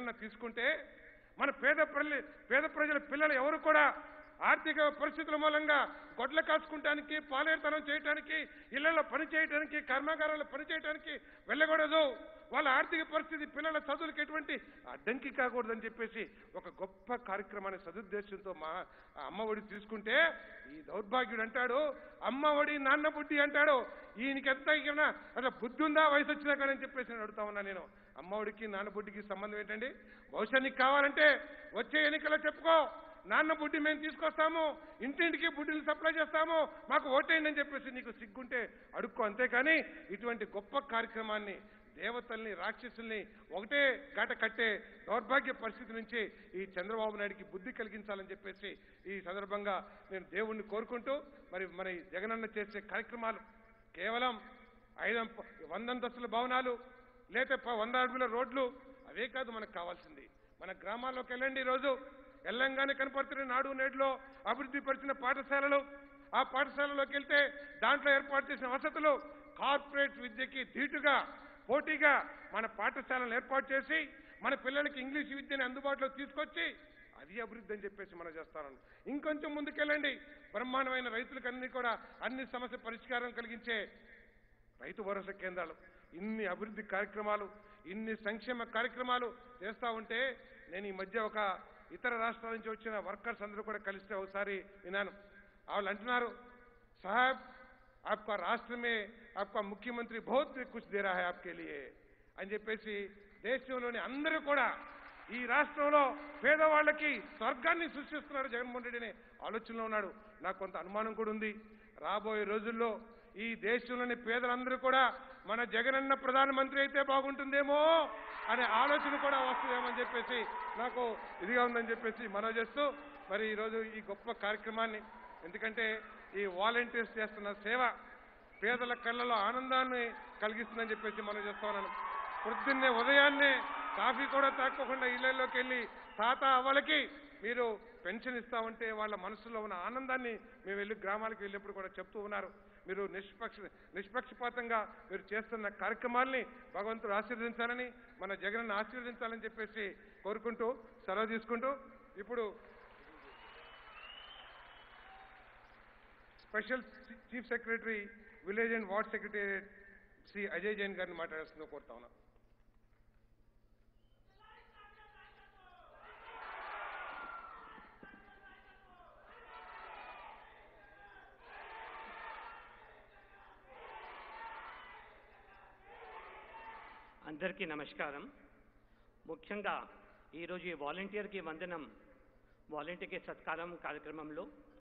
జగనన్న తీసుకుంటే మన పేద ప్రజల పేద ప్రజల పిల్లలు ఎవరు కూడా ఆర్థిక పరిస్థితుల మూలంగా గొడ్ల కాచుకుంటానికి పాలేరుతనం చేయటానికి ఇళ్లలో పని చేయటానికి కర్మాగారాల్లో పని చేయటానికి వెళ్ళకూడదు వాళ్ళ ఆర్థిక పరిస్థితి పిల్లల చదువులకు ఎటువంటి అడ్డంకి కాకూడదని చెప్పేసి ఒక గొప్ప కార్యక్రమాన్ని సదుద్దేశంతో మా ఆ అమ్మఒడి తీసుకుంటే ఈ దౌర్భాగ్యుడు అంటాడు అమ్మఒడి నాన్న బుద్ధి అంటాడు ఈయనకి ఎంత ఇక అసలు బుద్ధి ఉందా వయసు వచ్చినాక అని చెప్పేసి నేను అడుగుతా ఉన్నా నేను అమ్మఒడికి నాన్న బుడ్డికి సంబంధం ఏంటండి బహుశా నీకు కావాలంటే వచ్చే ఎన్నికల్లో చెప్పుకో నాన్న బుడ్డి మేము తీసుకొస్తాము ఇంటింటికి బుడ్డిని సప్లై చేస్తాము మాకు ఓటేయండి అని చెప్పేసి నీకు సిగ్గుంటే అడుక్కో అంతేకాని ఇటువంటి గొప్ప కార్యక్రమాన్ని దేవతల్ని రాక్షసుల్ని ఒకటే గట కట్టే దౌర్భాగ్య పరిస్థితి నుంచి ఈ చంద్రబాబు నాయుడికి బుద్ధి కలిగించాలని చెప్పేసి ఈ సందర్భంగా నేను దేవుణ్ణి కోరుకుంటూ మరి మరి జగనన్న చేసే కార్యక్రమాలు కేవలం ఐదు వందంతస్తుల భవనాలు లేకపోతే ప- వంద అడుగుల రోడ్లు అవే కాదు మనకు కావాల్సింది మన గ్రామాల్లోకి వెళ్ళండి ఈరోజు వెళ్ళంగానే కనపడుతున్న నాడు నేడులో అభివృద్ధి పరిచిన పాఠశాలలు ఆ పాఠశాలలోకి వెళ్తే దాంట్లో ఏర్పాటు చేసిన వసతులు కార్పొరేట్ విద్యకి ధీటుగా పోటీగా మన పాఠశాలను ఏర్పాటు చేసి మన పిల్లలకి ఇంగ్లీష్ విద్యని అందుబాటులో తీసుకొచ్చి అది అభివృద్ధి అని చెప్పేసి మనం చేస్తాను ఇంకొంచెం ముందుకెళ్ళండి బ్రహ్మాండమైన రైతులకు అన్ని కూడా అన్ని సమస్య పరిష్కారం కలిగించే రైతు భరోసా కేంద్రాలు ఇన్ని అభివృద్ధి కార్యక్రమాలు ఇన్ని సంక్షేమ కార్యక్రమాలు చేస్తా ఉంటే నేను ఈ మధ్య ఒక ఇతర రాష్ట్రాల నుంచి వచ్చిన వర్కర్స్ అందరూ కూడా కలిస్తే ఒకసారి విన్నాను వాళ్ళు అంటున్నారు సాహెబ్ आपका राष्ट्र में आपका मुख्यमंत्री बहुत कुछ दे रहा है आपके लिए అని చెప్పేసి దేశంలోని అందరూ కూడా ఈ రాష్ట్రంలో పేదవాళ్ళకి స్వర్గాన్ని సృష్టిస్తున్నాడు జగన్మోహన్ రెడ్డి అనే ఆలోచనలో ఉన్నాడు నాకు కొంత అనుమానం కూడా ఉంది రాబోయే రోజుల్లో ఈ దేశంలోని పేదలందరూ కూడా మన జగనన్న ప్రధానమంత్రి అయితే బాగుంటుందేమో అనే ఆలోచన కూడా వస్తుందేమని చెప్పేసి నాకు ఇదిగా ఉందని చెప్పేసి మనవి చేస్తూ మరి ఈరోజు ఈ గొప్ప కార్యక్రమాన్ని ఎందుకంటే ఈ వాలంటీర్స్ చేస్తున్న సేవ పేదల కళ్ళలో ఆనందాన్ని కలిగిస్తుందని చెప్పేసి మనం చేస్తా ఉన్నాను పొద్దున్నే ఉదయాన్నే కాఫీ కూడా తాక్కోకుండా ఇళ్లలోకి వెళ్ళి తాత అవ్వలకి మీరు పెన్షన్ ఇస్తామంటే వాళ్ళ మనసులో ఉన్న ఆనందాన్ని మేము వెళ్ళి గ్రామాలకు వెళ్ళినప్పుడు కూడా చెప్తూ ఉన్నారు మీరు నిష్పక్ష నిష్పక్షపాతంగా మీరు చేస్తున్న కార్యక్రమాల్ని భగవంతుడు ఆశీర్వదించాలని మన జగన్ ఆశీర్వదించాలని చెప్పేసి కోరుకుంటూ సెలవు తీసుకుంటూ ఇప్పుడు special chief secretary village and ward secretariat Shri Ajay Jain గారిని మాట్లాడాల్సిందో కోరుతా ఉన్నా అందరికీ నమస్కారం ముఖ్యంగా ఈరోజు ఈ వాలంటీర్కి వందనం వాలంటీర్కి సత్కారం కార్యక్రమంలో